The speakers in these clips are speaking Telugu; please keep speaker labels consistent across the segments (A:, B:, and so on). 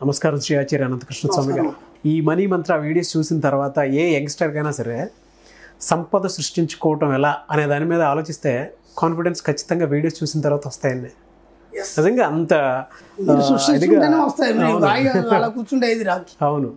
A: నమస్కారం శ్రీ ఆచార్య అనంతకృష్ణ స్వామి గారు ఈ మనీ మంత్ర వీడియోస్ చూసిన తర్వాత ఏ యంగ్స్టర్కైనా సరే సంపద సృష్టించుకోవటం ఎలా అనే దాని మీద ఆలోచిస్తే కాన్ఫిడెన్స్ ఖచ్చితంగా వీడియోస్ చూసిన తర్వాత వస్తాయండి నిజంగా అంత
B: మీరు
A: ఆ,
B: సృష్టించుకుంటేనే
A: ఇదిగా-
B: వస్తాయి మీరు రాయిగా అలా కూర్చుంటే ఏది రాదు
A: అవును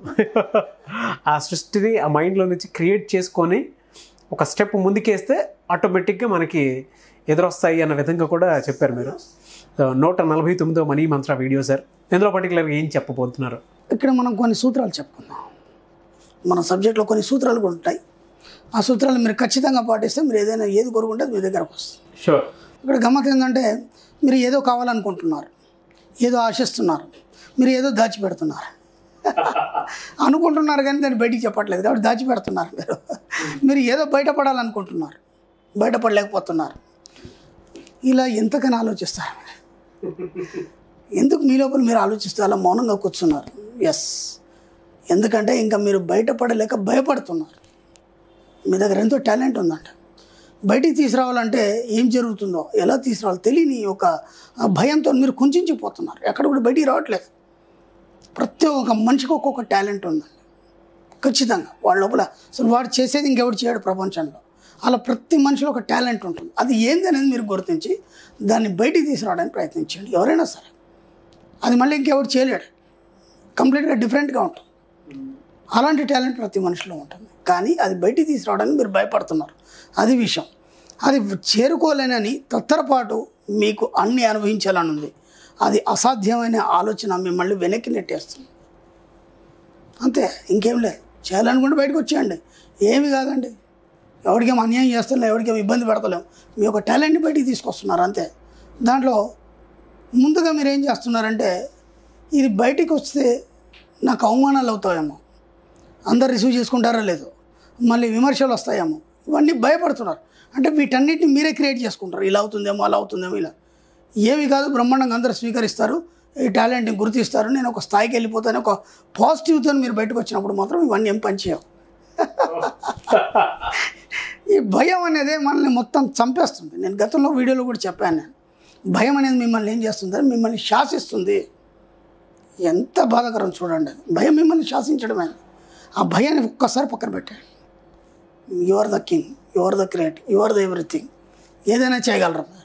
A: ఆ సృష్టిని ఆ మైండ్లో నుంచి క్రియేట్ చేసుకొని ఒక స్టెప్ ముందుకేస్తే ఆటోమేటిక్గా మనకి ఎదురొస్తాయి అన్న విధంగా కూడా చెప్పారు మీరు సో, నూట నలభై తొమ్మిదో మనీ మంత్ర వీడియో సార్ ఇందులో పర్టికులర్గా ఏం చెప్పబోతున్నారు
B: ఇక్కడ మనం కొన్ని సూత్రాలు చెప్పుకుందాం మన సబ్జెక్ట్లో కొన్ని సూత్రాలు కూడా ఉంటాయి ఆ సూత్రాలు మీరు ఖచ్చితంగా పాటిస్తే మీరు ఏదైనా ఏది కోరుకుంటే అది మీ దగ్గరకు వస్తుంది
A: షూర్
B: ఇక్కడ గమ్మత్ ఏంటంటే మీరు ఏదో కావాలనుకుంటున్నారు ఏదో ఆశిస్తున్నారు మీరు ఏదో దాచిపెడుతున్నారు అనుకుంటున్నారు కానీ దాన్ని బయటికి చెప్పట్లేదు కాబట్టి దాచిపెడుతున్నారు మీరు మీరు ఏదో బయటపడాలనుకుంటున్నారు బయటపడలేకపోతున్నారు ఇలా ఎంతకని ఆలోచిస్తారు ఎందుకు మీ లోపల మీరు ఆలోచిస్తూ అలా మౌనంగా కూర్చున్నారు ఎస్ ఎందుకంటే ఇంకా మీరు బయటపడలేక భయపడుతున్నారు మీ దగ్గర ఎంతో టాలెంట్ ఉందంట బయటికి తీసుకురావాలంటే ఏం జరుగుతుందో ఎలా తీసుకురావాలో తెలియని ఒక ఆ భయంతో మీరు కుంచించిపోతున్నారు ఎక్కడ కూడా బయటికి రావట్లేదు ప్రతి ఒక్క మనిషికి ఒక్కొక్క టాలెంట్ ఉందండి ఖచ్చితంగా వాళ్ళ లోపల అసలు వాడు చేసేది ఇంకెవడు చేయడు ప్రపంచంలో అలా ప్రతి మనిషిలో ఒక టాలెంట్ ఉంటుంది అది ఏంది అనేది మీరు గుర్తించి దాన్ని బయటికి తీసుకురావడానికి ప్రయత్నించండి ఎవరైనా సరే అది మళ్ళీ ఇంకెవడు చేయలేడు కంప్లీట్గా డిఫరెంట్గా ఉంటుంది అలాంటి టాలెంట్ ప్రతి మనిషిలో ఉంటుంది కానీ అది బయటికి తీసుకురావడానికి మీరు భయపడుతున్నారు అది విషయం అది చేరుకోలేనని తత్తరపాటు మీకు అన్ని అనుభవించాలని ఉంది అది అసాధ్యమైన ఆలోచన మిమ్మల్ని వెనక్కి నెట్టేస్తుంది అంతే ఇంకేం లేదు చేయాలనుకుంటే బయటకు వచ్చేయండి ఏమి కాదండి ఎవరికేం అన్యాయం చేస్తలేం ఎవరికేం ఇబ్బంది పెడతలేం మీ యొక్క టాలెంట్ని బయటికి తీసుకొస్తున్నారు అంతే దాంట్లో ముందుగా మీరు ఏం చేస్తున్నారంటే ఇది బయటికి వస్తే నాకు అవమానాలు అవుతాయేమో అందరు రిసీవ్ చేసుకుంటారో లేదో మళ్ళీ విమర్శలు వస్తాయేమో ఇవన్నీ భయపడుతున్నారు అంటే వీటన్నిటిని మీరే క్రియేట్ చేసుకుంటారు ఇలా అవుతుందేమో అలా అవుతుందేమో ఇలా ఏమి కాదు బ్రహ్మాండంగా అందరూ స్వీకరిస్తారు ఈ టాలెంట్ని గుర్తిస్తారు నేను ఒక స్థాయికి వెళ్ళిపోతాను ఒక పాజిటివ్తో మీరు బయటకు వచ్చినప్పుడు మాత్రం ఇవన్నీ ఏం పనిచేయవు ఈ భయం అనేది మనల్ని మొత్తం చంపేస్తుంది నేను గతంలో వీడియోలో కూడా చెప్పాను నేను భయం అనేది మిమ్మల్ని ఏం చేస్తుంది మిమ్మల్ని శాసిస్తుంది ఎంత బాధాకరం చూడండి అది. భయం మిమ్మల్ని శాసించడమే ఆ భయాన్ని ఒక్కసారి పక్కన పెట్టండి you are the king you are the great you are the everything ఏదైనా చేయగలరు మీరు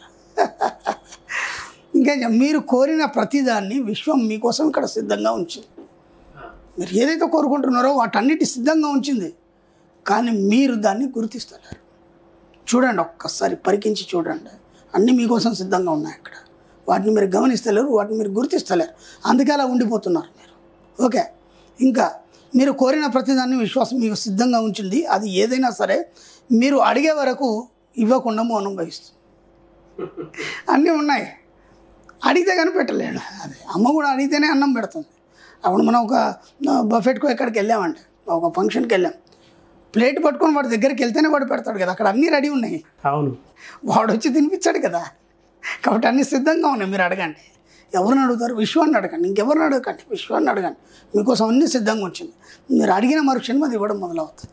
B: ఇంకా చెప్- మీరు కోరిన ప్రతిదాన్ని విశ్వం మీకోసం ఇక్కడ సిద్ధంగా ఉంచింది మీరు ఏదైతే కోరుకుంటున్నారో వాటన్నిటి సిద్ధంగా ఉంచింది కానీ మీరు దాన్ని గుర్తిస్తలేరు చూడండి ఒక్కసారి పరికించి చూడండి అన్నీ మీకోసం సిద్ధంగా ఉన్నాయి అక్కడ వాటిని మీరు గమనిస్తలేరు వాటిని మీరు గుర్తిస్తలేరు అందుకే అలా ఉండిపోతున్నారు మీరు ఓకే ఇంకా మీరు కోరిన ప్రతిదాన్ని విశ్వాసం మీకు సిద్ధంగా ఉంచింది అది ఏదైనా సరే మీరు అడిగే వరకు ఇవ్వకుండా మౌనం వహిస్తుంది అన్నీ ఉన్నాయి అడిగితే కానీ పెట్టలేడు అది అమ్మ కూడా అడిగితేనే అన్నం పెడుతుంది అప్పుడు మనం ఒక బఫెట్కో ఎక్కడికి వెళ్ళామంటే ఒక ఫంక్షన్కి వెళ్ళాం ప్లేట్ పట్టుకొని వాడి దగ్గరికి వెళ్తేనే వాడు పెడతాడు కదా అక్కడ అన్నీ రెడీ ఉన్నాయి
A: అవును
B: వాడు వచ్చి తినిపించాడు కదా కాబట్టి అన్నీ సిద్ధంగా ఉన్నాయి మీరు అడగండి ఎవరిని అడుగుతారు విశ్వాన్ని అడగండి ఇంకెవరిని అడగండి విశ్వాన్ని అడగండి మీకోసం అన్నీ సిద్ధంగా వచ్చింది మీరు అడిగిన మరుక్షణం అది ఇవ్వడం మొదలవుతుంది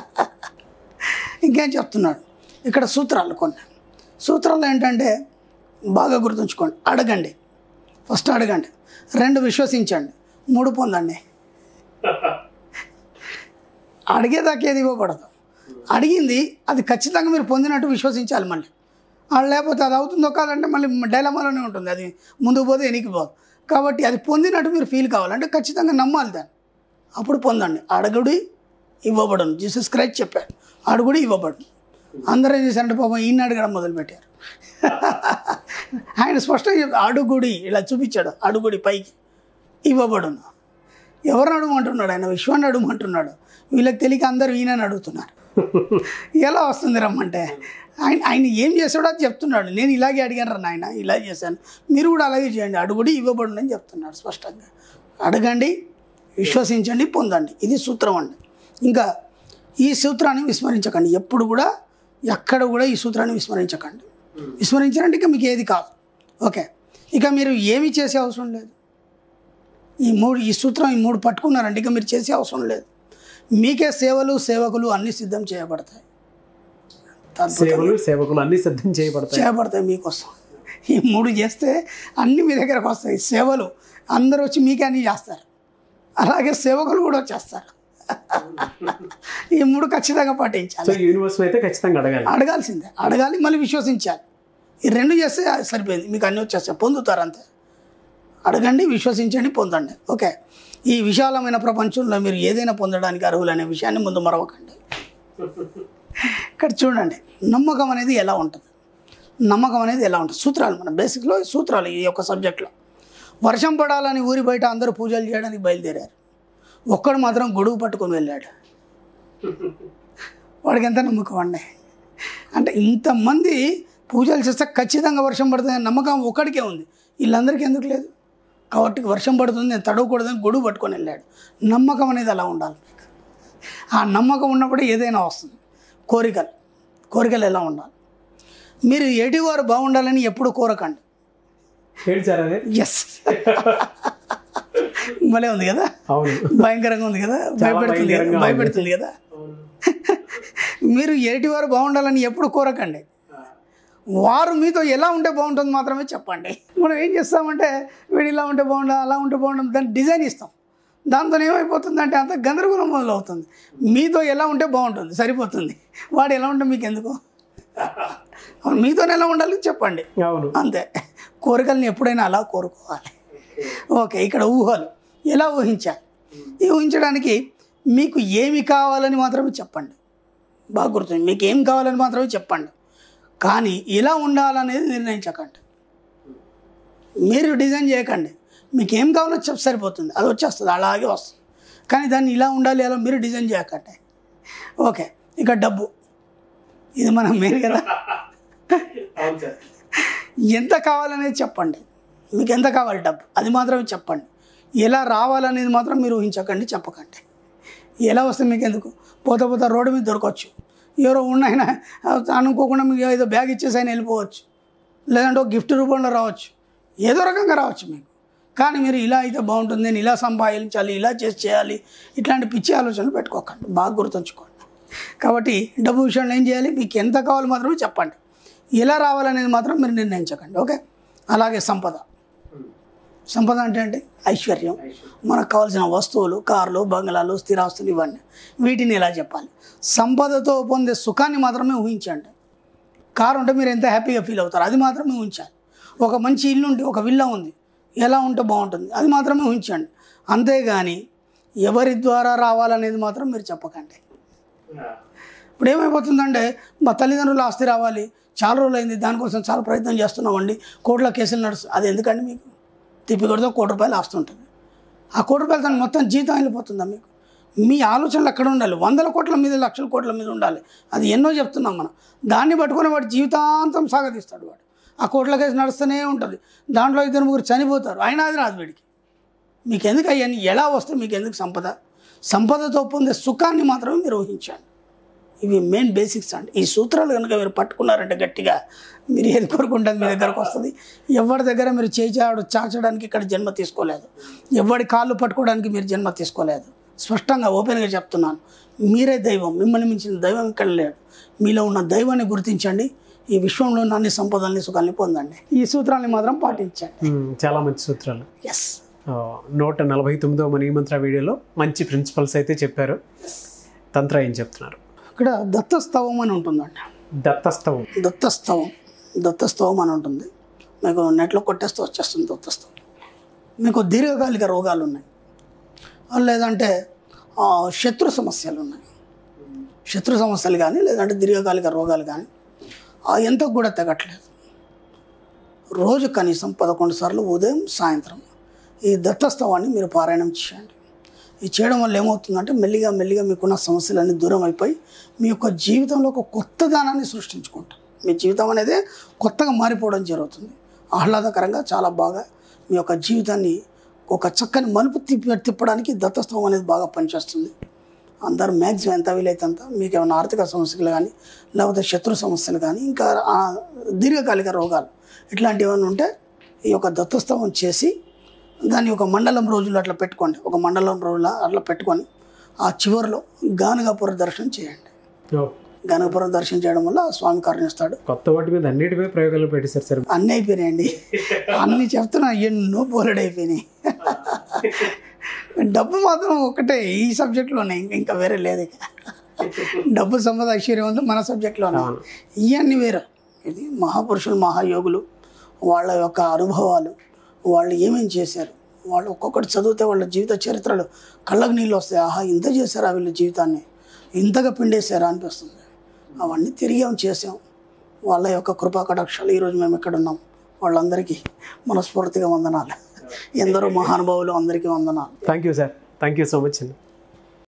B: ఇంకేం చెప్తున్నాడు ఇక్కడ సూత్రాలు కొన్ని సూత్రాలు ఏంటంటే బాగా గుర్తుంచుకోండి అడగండి ఫస్ట్ అడగండి రెండు విశ్వసించండి మూడు పొందండి అడిగేదాకా ఏది ఇవ్వకూడదు అడిగింది అది ఖచ్చితంగా మీరు పొందినట్టు విశ్వసించాలి మళ్ళీ అది లేకపోతే అది అవుతుందో కాదంటే మళ్ళీ డైలమాలోనే ఉంటుంది అది ముందుకు పోతే వెనక్కి పోదు కాబట్టి అది పొందినట్టు మీరు ఫీల్ కావాలంటే ఖచ్చితంగా నమ్మాలి దాన్ని అప్పుడు పొందండి అడగుడి ఇవ్వబడును జీసస్ క్రైస్ట్ చెప్పాడు అడుగుడి ఇవ్వబడును అందరూ ఏం చేశారంటే పాపం ఈయన అడగడం మొదలుపెట్టారు ఆయన స్పష్టంగా చెప్పాడు, అడుగుడి ఇలా చూపించాడు అడుగుడి పైకి ఇవ్వబడును ఎవరిని అడుగుమంటున్నాడు ఆయన విశ్వాన్ని అడుగుమంటున్నాడు వీళ్ళకి తెలియక అందరూ ఈయనని అడుగుతున్నారు ఎలా వస్తుంది రమ్మంటే ఆయన ఆయన ఏం చేశాడో అది చెప్తున్నాడు నేను ఇలాగే అడిగాను రా నాయన ఇలా చేశాను మీరు కూడా అలాగే చేయండి అడుగుడి ఇవ్వబడును అని చెప్తున్నాడు స్పష్టంగా అడగండి విశ్వసించండి పొందండి ఇది సూత్రం అండి ఇంకా ఈ సూత్రాన్ని విస్మరించకండి ఎప్పుడు కూడా ఎక్కడ కూడా ఈ సూత్రాన్ని విస్మరించకండి విస్మరించారంటే ఇక మీకు ఏది కాదు ఓకే ఇక మీరు ఏమీ చేసే అవసరం లేదు ఈ మూడు ఈ సూత్రం ఈ మూడు పట్టుకున్నారంటే ఇక మీరు చేసే అవసరం లేదు మీకే సేవలు సేవకులు అన్నీ సిద్ధం చేయబడతాయి అద్భుతం.
A: సేవలు సేవకులు అన్ని సిద్ధం చేయబడతాయి
B: చేయబడతాయి మీకోసం ఈ మూడు చేస్తే అన్నీ మీ దగ్గరకు వస్తాయి సేవలు అందరూ వచ్చి మీకే అన్నీ చేస్తారు అలాగే సేవకులు కూడా వచ్చేస్తారు ఈ మూడు ఖచ్చితంగా పాటించాలి
A: సో యూనివర్స్ అయితే ఖచ్చితంగా అడగాలి
B: అడగాల్సిందే అడగాలి మళ్ళీ విశ్వసించాలి ఈ రెండు చేస్తే సరిపోయింది మీకు అన్నీ వచ్చేస్తాయి పొందుతారు అంతే అడగండి విశ్వసించండి పొందండి ఓకే ఈ విశాలమైన ప్రపంచంలో మీరు ఏదైనా పొందడానికి అర్హులు అనే విషయాన్ని ముందు మరవకండి ఇక్కడ చూడండి నమ్మకం అనేది ఎలా ఉంటుంది నమ్మకం అనేది ఎలా ఉంటుంది సూత్రాలు మన బేసిక్లో సూత్రాలు ఈ యొక్క సబ్జెక్ట్లో వర్షం పడాలని ఊరి బయట అందరూ పూజలు చేయడానికి బయలుదేరారు ఒక్కడు మాత్రం గొడుగు పట్టుకొని వెళ్ళాడు వాడికి ఎంత నమ్మకం అండి అంటే ఇంతమంది పూజలు చేస్తే ఖచ్చితంగా వర్షం పడుతుంది నమ్మకం ఒక్కడికే ఉంది వీళ్ళందరికీ ఎందుకు లేదు కాబట్టి వర్షం పడుతుంది నేను తడవకూడదని గొడుగు పట్టుకొని వెళ్ళాడు నమ్మకం అనేది అలా ఉండాలి మీకు ఆ నమ్మకం ఉన్నప్పుడు ఏదైనా వస్తుంది కోరికలు కోరికలు ఎలా ఉండాలి మీరు ఎటువారు బాగుండాలని ఎప్పుడు కోరకండి
A: ఏంటి సార్ అదే
B: ఎస్ భలే ఉంది కదా
A: అవును
B: భయంకరంగా ఉంది కదా భయపెడుతుంది కదా
A: భయంకరంగా ఉంది.
B: భయపెడుతుంది కదా మీరు ఎటువారు బాగుండాలని ఎప్పుడు కోరకండి వారు మీతో ఎలా ఉంటే బాగుంటుంది మాత్రమే చెప్పండి మనం ఏం చేస్తామంటే వీడు ఇలా ఉంటే బాగుంటుంది అలా ఉంటే బాగుంటుంది దాన్ని డిజైన్ ఇస్తాం దాంతో ఏమైపోతుందంటే అంత గందరగోళం మొదలవుతుంది మీతో ఎలా ఉంటే బాగుంటుంది సరిపోతుంది వాడు ఎలా ఉంటే మీకు ఎందుకు అవును, మీతోనే ఎలా ఉండాలి చెప్పండి
A: అవును
B: అంతే కోరికల్ని ఎప్పుడైనా అలా కోరుకోవాలి ఓకే ఇక్కడ ఊహలు ఎలా ఊహించాలి ఈ ఊహించడానికి మీకు ఏమి కావాలని మాత్రమే చెప్పండి బాగా గుర్తుంది మీకు ఏం కావాలని మాత్రమే చెప్పండి కానీ ఎలా ఉండాలనేది నిర్ణయించకండి మీరు డిజైన్ చేయకండి మీకు ఏం కావాలో చెప్పి సరిపోతుంది అది వచ్చేస్తుంది అలాగే వస్తుంది కానీ దాన్ని ఇలా ఉండాలి అలా మీరు డిజైన్ చేయకండి ఓకే ఇక డబ్బు ఇది మనం మెయిన్ కదా
A: అవును సార్
B: ఎంత కావాలనేది చెప్పండి మీకు ఎంత కావాలి డబ్బు అది మాత్రమే చెప్పండి ఎలా రావాలనేది మాత్రం మీరు ఊహించకండి చెప్పకండి ఎలా వస్తే మీకు ఎందుకు పోతా పోతా రోడ్డు మీద దొరకవచ్చు ఎవరో ఉన్నాయన అనుకోకుండా మీకు ఏదో బ్యాగ్ ఇచ్చేసి ఆయన వెళ్ళిపోవచ్చు లేదంటే ఒక గిఫ్ట్ రూపంలో రావచ్చు ఏదో రకంగా రావచ్చు మీకు కానీ మీరు ఇలా అయితే బాగుంటుంది నేను ఇలా సంపాదించాలి ఇలా చేసి చేయాలి ఇట్లాంటి పిచ్చి ఆలోచనలు పెట్టుకోకండి బాగా గుర్తుంచుకోండి కాబట్టి డబ్బు విషయంలో ఏం చేయాలి మీకు ఎంత కావాలి మాత్రమే చెప్పండి ఎలా రావాలనేది మాత్రం మీరు నిర్ణయించకండి ఓకే అలాగే సంపద సంపద అంటే ఏంటి ఐశ్వర్యం మనకు కావాల్సిన వస్తువులు కార్లు బంగ్లాలు స్థిరాస్తులు ఇవన్నీ వీటిని ఎలా చెప్పాలి సంపదతో పొందే సుఖాన్ని మాత్రమే ఊహించండి కారు ఉంటే మీరు ఎంత హ్యాపీగా ఫీల్ అవుతారు అది మాత్రమే ఊహించాలి ఒక మంచి ఇల్లు ఉండి ఒక విల్లా ఉంది ఎలా ఉంటే బాగుంటుంది అది మాత్రమే ఊహించండి అంతేగాని ఎవరి ద్వారా రావాలనేది మాత్రం మీరు చెప్పకండి ఇప్పుడు ఏమైపోతుందంటే మా తల్లిదండ్రుల ఆస్తి రావాలి చాలా రోజులు అయింది దానికోసం చాలా ప్రయత్నం చేస్తున్నామండి కోర్టులో కేసులు నడుస్తుంది అది ఎందుకండి మీకు తిప్పి కొడితే కోటి రూపాయలు ఆస్తి ఉంటుంది ఆ కోటి రూపాయలు దాని మొత్తం జీతం వెళ్ళిపోతుందా మీకు మీ ఆలోచనలు ఎక్కడ ఉండాలి వందల కోట్ల మీద లక్షల కోట్ల మీద ఉండాలి అది ఎన్నో చెప్తున్నాం మనం దాన్ని పట్టుకొని వాడు జీవితాంతం సాగదీస్తాడు వాడు ఆ కోట్ల కేసు నడుస్తూనే ఉంటుంది దాంట్లో ఇద్దరు ముగ్గురు చనిపోతారు అయినా అది రాదు వీడికి మీకు ఎందుకు అవన్నీ ఎలా వస్తే మీకు ఎందుకు సంపద సంపదతో పొందే సుఖాన్ని మాత్రమే మీరు ఊహించండి ఇవి మెయిన్ బేసిక్స్ అండి ఈ సూత్రాలు కనుక మీరు పట్టుకున్నారంటే గట్టిగా మీరు ఏది కోరుకుంటుంది మీ దగ్గరకు వస్తుంది ఎవరి దగ్గర మీరు చేయి చాడు చాచడానికి ఇక్కడ జన్మ తీసుకోలేదు ఎవరి కాళ్ళు పట్టుకోవడానికి మీరు జన్మ తీసుకోలేదు స్పష్టంగా ఓపెన్గా చెప్తున్నాను మీరే దైవం మిమ్మల్ని మించిన దైవం ఇక్కడ లేడు మీలో ఉన్న దైవాన్ని గుర్తించండి ఈ విశ్వంలో ఉన్న అన్ని సంపదల్ని సుఖాన్ని పొందండి ఈ సూత్రాన్ని మాత్రం పాటించండి
A: మ్మ్. చాలా మంచి సూత్రాలు
B: ఎస్
A: ఆ, నూట నలభై తొమ్మిదవ మనీ మంత్ర వీడియోలో మంచి ప్రిన్సిపల్స్ అయితే చెప్పారు తంత్ర ఏం చెప్తున్నారు
B: ఇక్కడ దత్తస్తవం అని ఉంటుందండి
A: దత్తస్తవం
B: దత్తస్తవం దత్తస్తవం అని ఉంటుంది మీకు నెట్లో కొట్టేస్తే వచ్చేస్తుంది దత్తస్తవం మీకు దీర్ఘకాలిక రోగాలు ఉన్నాయి లేదంటే ఆ, శత్రు సమస్యలు ఉన్నాయి శత్రు సమస్యలు కానీ లేదంటే దీర్ఘకాలిక రోగాలు కానీ ఆ ఎంత కూడా తెగట్లేదు రోజు కనీసం పదకొండు సార్లు ఉదయం సాయంత్రం ఈ దత్తస్తవాన్ని మీరు పారాయణం చేయండి ఇది చేయడం వల్ల ఏమవుతుందంటే మెల్లిగా మెల్లిగా మీకున్న సమస్యలన్నీ దూరం అయిపోయి మీ యొక్క జీవితంలో ఒక కొత్త దానాన్ని సృష్టించుకుంటాం మీ జీవితం అనేది కొత్తగా మారిపోవడం జరుగుతుంది ఆహ్లాదకరంగా చాలా బాగా మీ యొక్క జీవితాన్ని ఒక చక్కని మలుపు తిప్పి తిప్పడానికి దత్తస్తవం అనేది బాగా పనిచేస్తుంది అందరూ మ్యాక్సిమం ఎంత వీలైతే అంత మీకు ఏమైనా ఆర్థిక సమస్యలు కానీ లేకపోతే శత్రు సమస్యలు కానీ ఇంకా ఆ దీర్ఘకాలిక రోగాలు ఇట్లాంటివి ఏమైనా ఉంటే ఈ యొక్క దత్తస్తవం చేసి దాన్ని ఒక మండలం రోజులు అట్లా పెట్టుకోండి ఒక మండలం రోజుల అట్లా పెట్టుకొని ఆ చివరిలో గానగాపుర దర్శనం చేయండి
A: ఓ,
B: గానగాపురం దర్శనం చేయడం వల్ల ఆ స్వామి కరుణిస్తాడు
A: కొత్త వాటి మీద అన్నిటిపై ప్రయోగాలు పెట్టేశారు సార్
B: అన్నీ అయిపోయినాయండి అన్నీ చెప్తున్నా ఎన్నో బోలెడ్ అయిపోయినాయి డబ్బు మాత్రం ఒకటే ఈ సబ్జెక్ట్లోనే ఇంకా వేరే లేదు ఇక. డబ్బు సంపద ఐశ్వర్యం అంతా మన సబ్జెక్ట్లోనే
A: అవును.
B: ఇవన్నీ వేరు ఇది మహాపురుషులు మహాయోగులు వాళ్ళ యొక్క అనుభవాలు వాళ్ళు ఏమేం చేశారు వాళ్ళు ఒక్కొక్కటి చదివితే వాళ్ళ జీవిత చరిత్రలు కళ్ళకు నీళ్ళు వస్తాయి ఆహా ఇంత చేశారా వీళ్ళ జీవితాన్ని ఇంతగా పిండేశారా అనిపిస్తుంది అవన్నీ తిరిగాం చేసాం వాళ్ళ యొక్క కృపా కటాక్షాలు ఈరోజు మేము ఎక్కడ ఉన్నాం వాళ్ళందరికీ మనస్ఫూర్తిగా వందనాలు ఎందరో మహానుభావులు అందరికీ వందనాలు
A: thank you sir thank you so much అండి